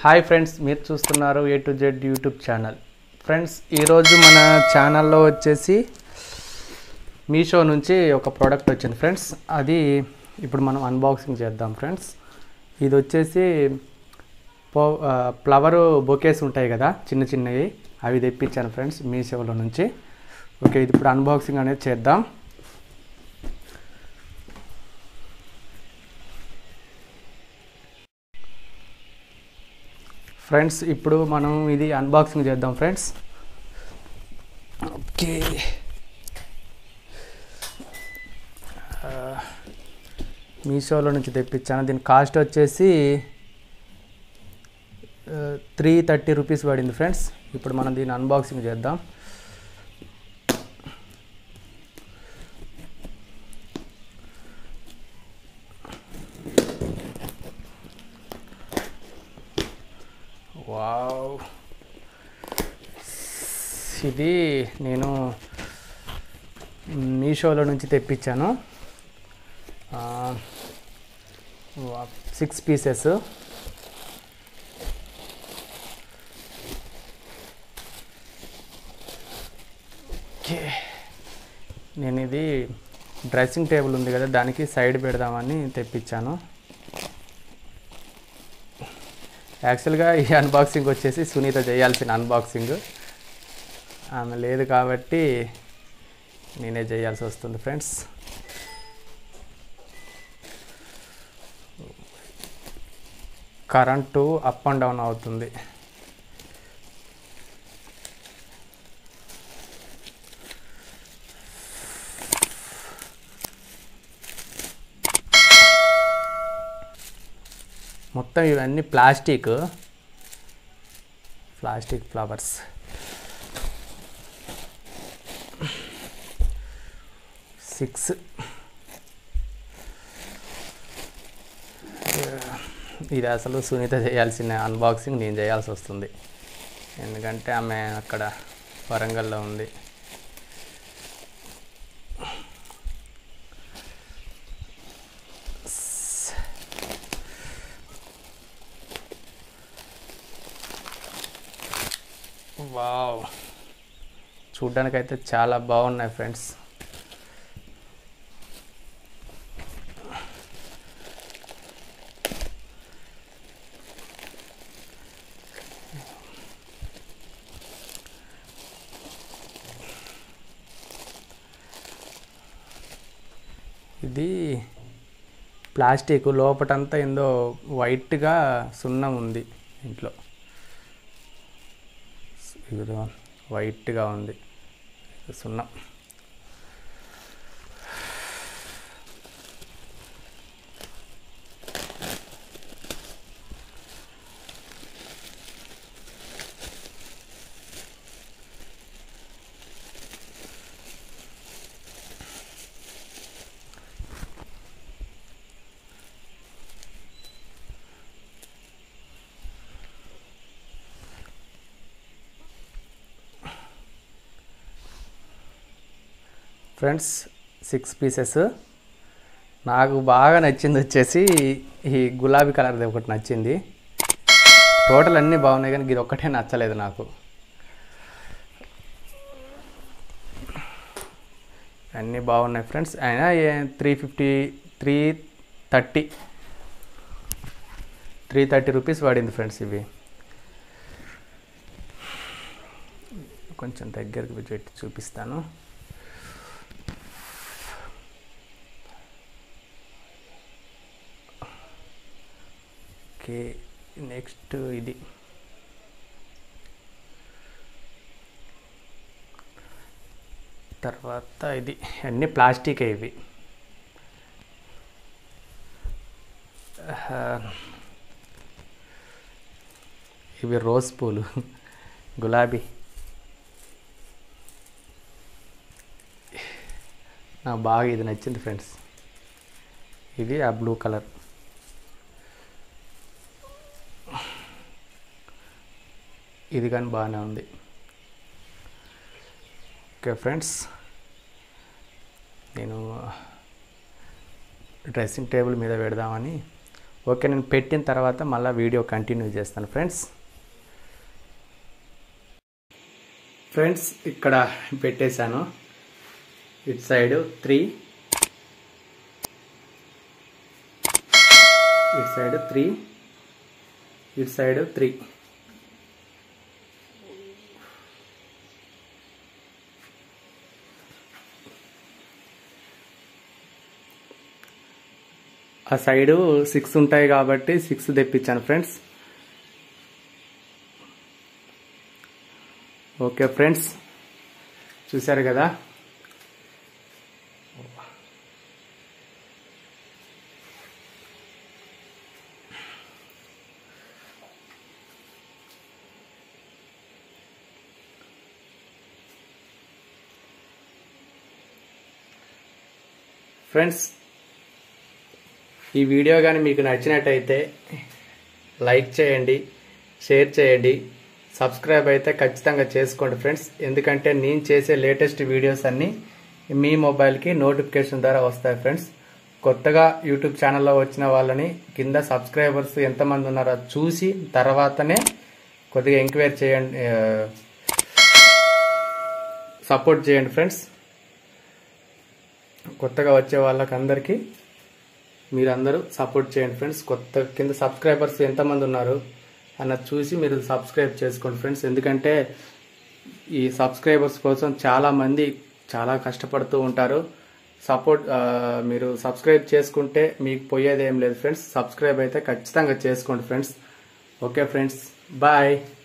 Hi friends మీరు చూస్తున్నారు A to Z YouTube channel friends ఈరోజు మన ఛానల్లో వచ్చేసి మీషో నుంచి ఒక ప్రోడక్ట్ వచ్చింది ఫ్రెండ్స్ అది ఇప్పుడు మనం అన్బాక్సింగ్ చేద్దాం ఫ్రెండ్స్ ఇది వచ్చేసి పో ఫ్లవర్ బొకేస్ ఉంటాయి కదా చిన్న చిన్నవి అవి తెప్పించాను ఫ్రెండ్స్ మీషోలో నుంచి ఓకే ఇది ఇప్పుడు అన్బాక్సింగ్ అనేది చేద్దాం ఫ్రెండ్స్ ఇప్పుడు మనం ఇది అన్బాక్సింగ్ చేద్దాం ఫ్రెండ్స్ ఓకే ఆ, మీషోలో నుంచి తెప్పించాను దీని కాస్ట్ వచ్చేసి త్రీ థర్టీ రూపీస్ పడింది ఫ్రెండ్స్ ఇప్పుడు మనం దీన్ని అన్బాక్సింగ్ చేద్దాం వావ్ ఇది నేను మీషోలో నుంచి తెప్పించాను సిక్స్ పీసెస్ ఓకే నేను ఇది డ్రెస్సింగ్ టేబుల్ ఉంది కదా దానికి సైడ్ పెడదామని తెప్పించాను యాక్చువల్గా ఈ అన్బాక్సింగ్ వచ్చేసి సునీత చేయాల్సిన అన్బాక్సింగ్ ఆమె లేదు కాబట్టి నేనే చేయాల్సి వస్తుంది friends current up and down అవుతుంది మొత్తం ఇవన్నీ ప్లాస్టిక్ ప్లాస్టిక్ ఫ్లవర్స్ సిక్స్ ఇది అసలు సునీత చేయాల్సిన అన్బాక్సింగ్ నేను చేయాల్సి వస్తుంది ఎందుకంటే ఆమె అక్కడ వరంగల్లో ఉంది వావ్ చూడ్డానికైతే చాలా బాగున్నాయి ఫ్రెండ్స్ ఇది ప్లాస్టిక్ లోపటంతా ఏందో వైట్గా సున్నం ఉంది ఇంట్లో ఇదిగో వైట్గా ఉంది సున్నం ఫ్రెండ్స్ సిక్స్ పీసెస్ నాకు బాగా నచ్చింది వచ్చేసి ఈ గులాబీ కలర్ది ఒకటి నచ్చింది టోటల్ అన్నీ బాగున్నాయి కానీ ఇది ఒక్కటే నచ్చలేదు నాకు అన్నీ బాగున్నాయి ఫ్రెండ్స్ అయినా three fifty three thirty three thirty rupees పడింది ఫ్రెండ్స్ ఇవి కొంచెం దగ్గరికి పెట్టి చూపిస్తాను ఓకే నెక్స్ట్ ఇది తర్వాత ఇది అన్నీ ప్లాస్టిక్ ఇవి ఆహా. ఇవి రోజ్ పూలు గులాబీ నాకు బాగా ఇది నచ్చింది ఫ్రెండ్స్ ఇది ఆ బ్లూ కలర్ ఇది కానీ బాగానే ఉంది ఓకే ఫ్రెండ్స్ నేను డ్రెస్సింగ్ టేబుల్ మీద పెడదామని ఓకే నేను పెట్టిన తర్వాత మళ్ళీ వీడియో కంటిన్యూ చేస్తాను ఫ్రెండ్స్ ఫ్రెండ్స్ ఇక్కడ పెట్టేశాను ఇటు సైడ్ త్రీ ఇటు సైడ్ త్రీ ఇటు సైడ్ త్రీ ఆ సైడు సిక్స్ ఉంటాయి కాబట్టి సిక్స్ తెప్పించాను ఫ్రెండ్స్ ఓకే ఫ్రెండ్స్ చూశారు కదా ఫ్రెండ్స్ ఈ వీడియో కానీ మీకు నచ్చినట్టయితే లైక్ చేయండి షేర్ చేయండి సబ్స్క్రైబ్ అయితే ఖచ్చితంగా చేసుకోండి ఫ్రెండ్స్ ఎందుకంటే నేను చేసే లేటెస్ట్ వీడియోస్ అన్నీ మీ మొబైల్కి నోటిఫికేషన్ ద్వారా వస్తాయి ఫ్రెండ్స్ కొత్తగా యూట్యూబ్ ఛానల్లో వచ్చిన వాళ్ళని కింద సబ్స్క్రైబర్స్ ఎంతమంది ఉన్నారో చూసి తర్వాతనే కొద్దిగా ఎంక్వైరీ చేయండి సపోర్ట్ చేయండి ఫ్రెండ్స్ కొత్తగా వచ్చే వాళ్ళకందరికీ మీరందరూ సపోర్ట్ చేయండి ఫ్రెండ్స్ కొత్త కింద సబ్స్క్రైబర్స్ ఎంతమంది ఉన్నారు అన్నది చూసి మీరు సబ్స్క్రైబ్ చేసుకోండి ఫ్రెండ్స్ ఎందుకంటే ఈ సబ్స్క్రైబర్స్ కోసం చాలా మంది చాలా కష్టపడుతూ ఉంటారు సపోర్ట్ మీరు సబ్స్క్రైబ్ చేసుకుంటే మీకు పోయేది ఏం లేదు ఫ్రెండ్స్ సబ్స్క్రైబ్ అయితే ఖచ్చితంగా చేసుకోండి ఫ్రెండ్స్ ఓకే ఫ్రెండ్స్ బాయ్